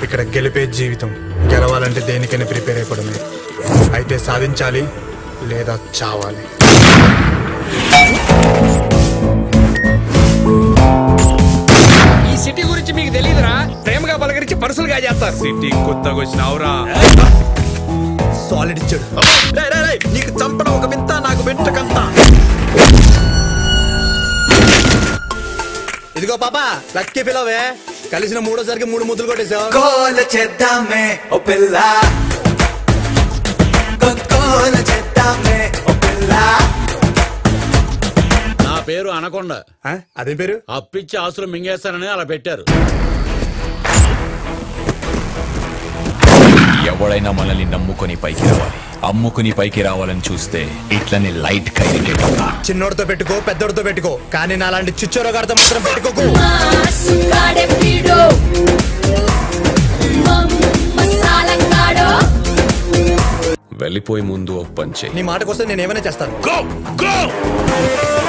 ఇక్కడ గెలిపే జీవితం గెలవాలంటే దేనికైనా ప్రిపేర్ అయిపోవడమే అయితే సాధించాలి లేదా చావాలి ఈ సిటీ గురించి మీకు తెలియదురా ప్రేమగా పలకరించి పరుసులుగా చేస్తారు సిటీ కొత్తగా వచ్చినావురా సాలిడ్ ఇచ్చాడు రేయ్, రేయ్, రేయ్, నీకు చంపడం ఒక వింత నాకు వెంట్రకంత ఇదిగో పాప లక్కీ పిలవే కలిసిన మూడోసారికి మూడు ముద్దులు కొట్టేశావు గోల చేద్దామే ఓ పిల్ల గోల చేద్దామే ఓ పిల్ల నా పేరు అనకొండ ఆ? అదేం పేరు అప్పిచ్చి ఆస్తులు మింగేస్తానని అలా పెట్టారు ఎవడైనా మనల్ని నమ్ముకొని పైకి రావాలి అమ్ముకుని పైకి రావాలని చూస్తే ఇట్లనే లైట్ కైరికేట్ చిన్నోడితో పెట్టుకో పెద్దోడితో పెట్టుకో కానీ నా లాంటి చిచ్చోరో గారితో మాత్రం పెట్టుకోకు సుగాడే పీడో మసాలంగాడో వెళ్ళిపోయి ముందు ఓ పని చెయ్యి నీ మాటకొస్తే నేను ఏమైనా చేస్తాను గో గో